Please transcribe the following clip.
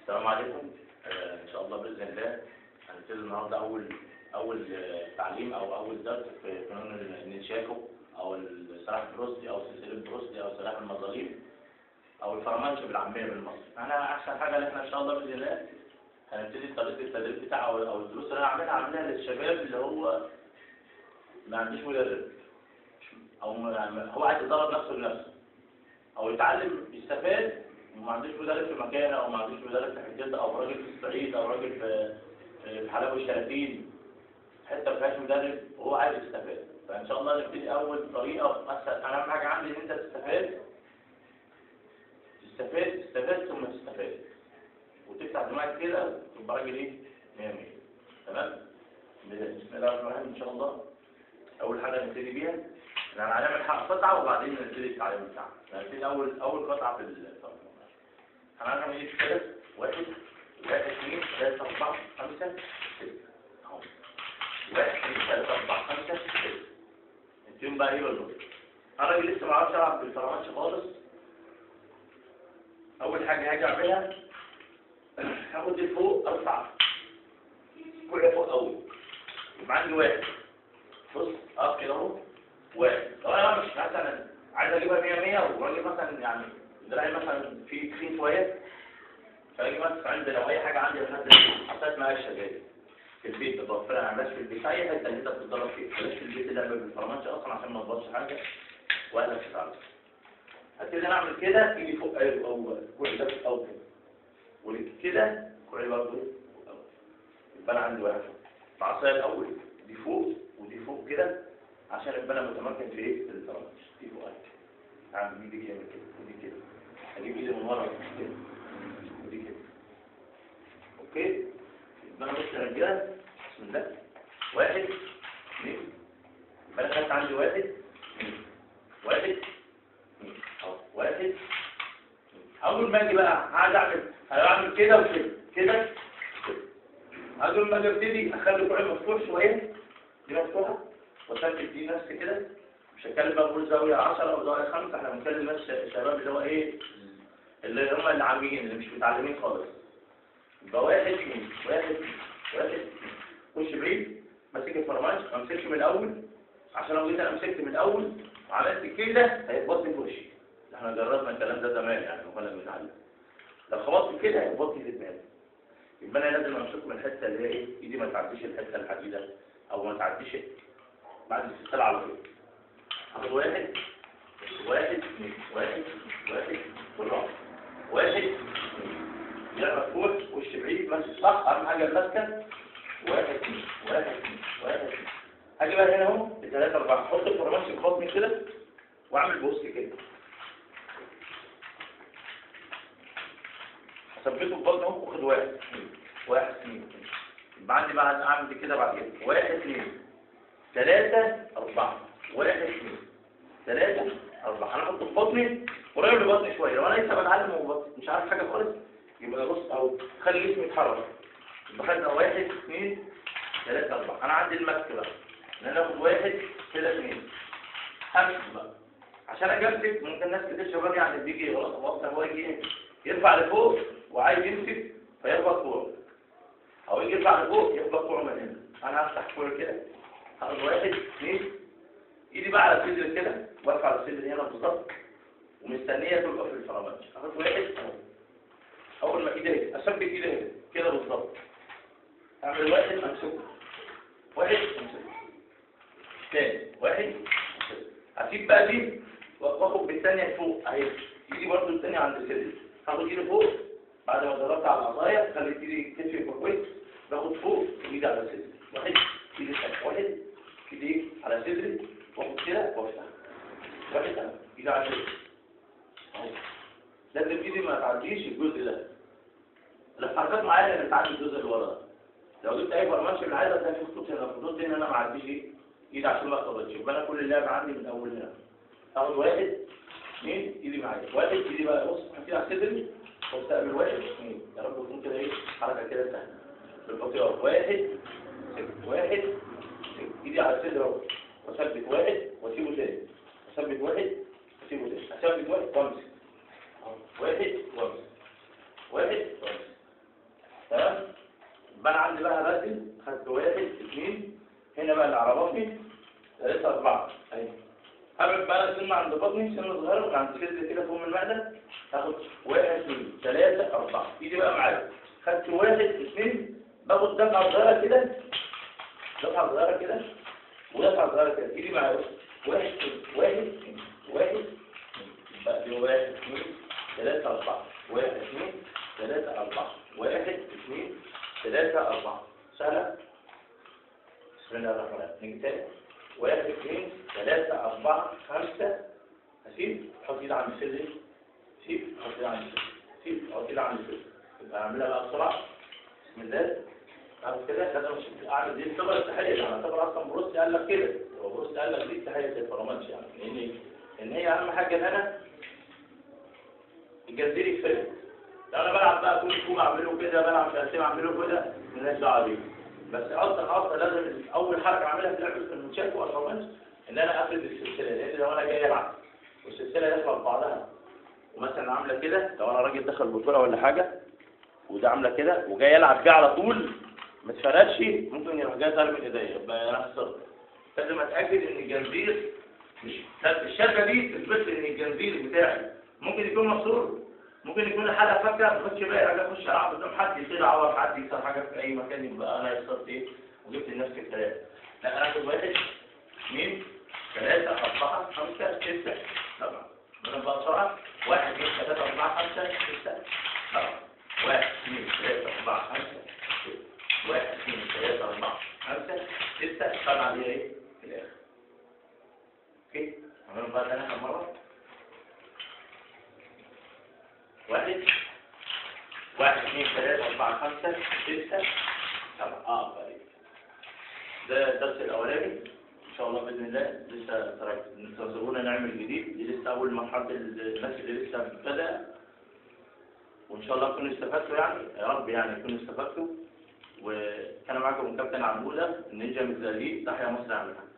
السلام عليكم آه، ان شاء الله باذن الله هنبتدي النهارده اول اول آه، تعليم او اول درس في فنون النشاكو او السلاح البروستي او سلسله البروستي او سلاح المظاليم او الفرمانش بالعاميه بالمصري انا احسن حاجه ان احنا ان شاء الله باذن الله هنبتدي طريقه التدريب بتاعه او أو الدروس اللي انا عاملها عاملها للشباب اللي هو ما عندوش مدرب او ما- هو عايز يدرب نفسه بنفسه او يتعلم يستفاد وما عندوش مدرب في مكانه او ما عندوش مدرب في حتته او راجل في الصعيد او راجل في في حلاوه الشلاتين حته ما فيهاش مدرب وهو عايز يستفاد فان شاء الله نبتدي اول طريقه اسهل انا اهم حاجه عندي ان انت تستفاد تستفاد تستفاد ثم تستفاد وتفتح دماغك كده تبقى راجل ايه 100 100 تمام بسم الله الرحمن الرحيم ان شاء الله اول حاجه نبتدي بيها احنا هنعمل حق قطعه وبعدين نبتدي التعليم بتاعنا هنبتدي اول اول قطعه في الفرق هنعمل ايه كده واحد واحد اثنين ثلاثة أربعة خمسة ستة أهو واحد اثنين ثلاثة أربعة خمسة ستة انتم بقى ايه بالظبط أنا راجل لسه ما اعرفش ألعب بالفرماتش خالص أول حاجة هاجي أعملها هاخد دي فوق أرفع كل فوق أول يبقى عندي واحد بص أقف كده أهو واحد طب أنا مش مثلا عايز أجيبها 100 100 وراجل مثلا يعني دراعي مثلا في تخين شوية فاجي مثلا عند لو اي حاجه عندي لحد حطيت معايا الشباب في البيت بتوفرها ما عملهاش في البيت اي حته اللي انت بتتدرب فيها بلاش في البيت اللعب بالفرمانش اصلا عشان ما تبوظش حاجه واهلك تتعلم هبتدي انا اعمل كده ايدي فوق ايوه او كل ده او كده وكده كوعي برضه فوق أول. يبقى انا عندي واحد بعصايه الاول دي فوق ودي فوق كده عشان يبقى انا متمكن في ايه في الفرمانش دي فوق ايدي اعمل ايدي كده كده ودي كده اجيب ايدي من ورا كده ودي كده اوكي يبقى انا بص يا رجاله بسم الله واحد اثنين يبقى انا خدت عندي واحد اثنين واحد اثنين اهو واحد اثنين. اول ما اجي بقى عايز اعمل هعمل كده وكده كده كده اول ما اجي ابتدي اخلي كوعي مفتوح شويه دي مفتوحه وثبت دي نفسي كده مش هتكلم بقى بقول زاويه 10 او زاويه 5 احنا بنتكلم بس الشباب اللي هو ايه اللي هم العاميين اللي مش متعلمين خالص يبقى واحد اثنين واحد اثنين واحد اثنين خش بعيد ماسك الفرماج ما امسكش من الاول عشان لو جيت انا مسكت من الاول وعملت كده هيخبط لي في وشي احنا جربنا الكلام ده زمان يعني واحنا بنتعلم لو خبطت كده هيخبط لي في دماغي يبقى انا لازم امسك من الحته اللي هي ايه ايدي ما تعديش الحته الحديده او ما تعديش بعد السلسله على طول هاخد واحد واحد اثنين واحد واحد بالراحه واحد اثنين يلا مفتوح وش بعيد ماسك صح اهم حاجه الماسكه واحد اثنين واحد اثنين واحد اثنين اجي بقى هنا اهو ثلاثة أربعة احط الفرماش في بطني كده واعمل بوست كده اثبته في بطني اهو واخد واحد اثنين واحد اثنين يبقى عندي بقى اعمل دي كده بعد كده واحد اثنين ثلاثة أربعة واحد اثنين ثلاثة أربعة أنا أحط في بطني قريب لبطني شوية لو أنا لسه بتعلم وبطني مش عارف حاجة خالص يبقى بص أو خلي جسمي يتحرك يبقى خدنا واحد اثنين ثلاثة أربعة أنا عندي المسك بقى إن أنا آخد واحد كده اثنين أمسك بقى عشان أجي أمسك ممكن ناس كتير شباب يعني بيجي خلاص خلاص هو يجي إيه يرفع لفوق وعايز يمسك فيربط كوعه أو يجي يرفع لفوق يربط كوعه من هنا أنا هفتح كوعه كده هاخد واحد اثنين ايدي بقى على الصدر كده وارفع الصدر هنا بالظبط ومستنيه تبقى في الفراماتش اخد واحد اهو اول ما ايدي هنا اثبت ايدي هنا كده بالظبط اعمل واحد امسكه واحد امسكه تاني واحد امسكه اسيب بقى دي واخد بالثانيه فوق اهي ايدي برضو الثانيه عند الصدر هاخد ايدي فوق بعد ما ضربت على العصايه خليت ايدي كتفي يبقى كويس باخد فوق وايدي على الصدر واحد ايدي الثانيه واحد ايدي على صدري واخد كده وافتح واحد اهو ايدي على صدري اهو لازم ايدي ما تعديش الجزء ده الحركات معايا اللي بتعدي الجزء اللي ورا ده لو جبت اي برمجه من العاده ده في خطوط هنا الخطوط دي ان انا ما اعديش ايه ايدي عشان ما اتخبطش يبقى انا كل اللعب عندي من اول هنا اخد واحد اثنين ايدي معايا واحد ايدي بقى بص حطيها على صدري واستقبل واحد اثنين يا رب تكون كده ايه حركه كده سهله بالخطيار واحد ست واحد ست ايدي على صدري اهو واثبت واحد واسيبه تاني اثبت واحد واسيبه تاني اثبت واحد وامسك أهو. واحد وامسك واحد وامسك يبقى انا عندي بقى بدل خدت واحد اثنين هنا بقى اللي على بطني ثلاثة أربعة أيوة هعمل بقى سنة عند بطني سنة صغيرة عند كده كده فوق من المعدة هاخد واحد اثنين ثلاثة أربعة إيدي بقى معايا خدت واحد اثنين باخد دفعة صغيرة كده دفعة صغيرة كده ودفعة صغيرة كده إيدي معايا واحد اثنين واحد اثنين واحد اثنين بقى دي واحد اثنين ثلاثة أربعة واحد اثنين ثلاثة أربعة واحد اثنين ثلاثة أربعة سهلة بسم الله الرحمن الرحيم نيجي تاني واحد اثنين ثلاثة أربعة خمسة هسيب حط ايد عند الصدر سيب حط ايد عند الصدر سيب حط ايد عند الصدر يبقى اعملها بقى بسرعة بسم الله بعد كده لازم اشوف اعمل دي الصبر التحية يعني الصبر اصلا بروس قال لك كده هو بروس قال لك دي التحية الفرمانش يعني لان ان هي اهم حاجة ان انا الجزيرة يتفرق لو انا بلعب بقى كل كوم اعمله كده بلعب تقسيم اعمله كده مالناش دعوه بيه بس اصلا اصلا لازم اول حركه اعملها في لعبه المنشات والفرمانش ان انا افرد السلسله لان لو انا جاي العب والسلسله داخله في بعضها ومثلا عامله كده لو انا راجل دخل بطوله ولا حاجه وده عامله كده وجاي يلعب بيه على طول ما اتفردش ممكن يروح جاي ضارب من ايديا يبقى انا خسرت لازم اتاكد ان الجنزير مش الشبكه دي تثبت ان الجنزير بتاعي ممكن يكون مكسور ممكن يكون الحلقه فكه ما خدش بالي انا اخش العب قدام حد يصير عور حد يكسر حاجه في اي مكان يبقى انا خسرت ايه وجبت لنفسي الكلام لا انا اخد واحد اثنين ثلاثه اربعه خمسه سته سبعه انا بقى بسرعه واحد اثنين ثلاثه اربعه خمسه سته سبعه واحد اثنين ثلاثه اربعه خمسه سته واحد اثنين ثلاثه اربعه خمسه سته سبعه دي ايه في الاخر اوكي عملنا بقى انا كم مره واحد واحد اثنين ثلاثة أربعة خمسة ستة سبعة اه طيب ده الدرس الأولاني إن شاء الله بإذن الله لسه تنتظرونا نعمل جديد دي لسه أول مرحلة الناس اللي لسه بتبدأ وإن شاء الله تكونوا استفدتوا يعني يا رب يعني تكونوا استفدتوا وكان معكم كابتن عبودة النينجا مزالي تحيا مصر عاملها